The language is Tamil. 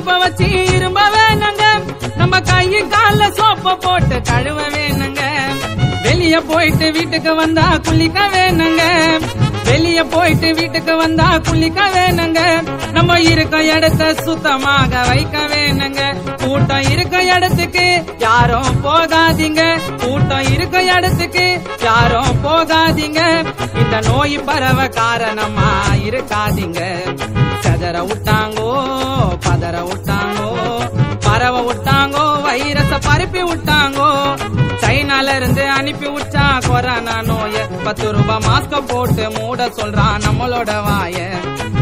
அடுப்ப வச்சு இரும்ப வேணுங்க நம்ம கையை கால சோப்ப போட்டு கழுவ வேணுங்க வெளிய போயிட்டு வீட்டுக்கு வந்தா குளிக்க வேணுங்க வெளிய போயிட்டு வீட்டுக்கு வந்தா குளிக்க வேணுங்க நம்ம இருக்க இடத்த சுத்தமாக வைக்க வேணுங்க கூட்டம் இருக்க இடத்துக்கு யாரும் போகாதீங்க கூட்டம் இருக்க இடத்துக்கு யாரும் போகாதீங்க இந்த நோய் பரவ காரணமா இருக்காதீங்க செதற விட்டாங்கோ பதற விட்டாங்கோ பரவ விட்டாங்கோ வைரஸ பரப்பி விட்டாங்கோ சைனால இருந்து அனுப்பி விட்டா கொரோனா நோய பத்து ரூபாய் மாஸ்க போட்டு மூட சொல்றான் நம்மளோட வாய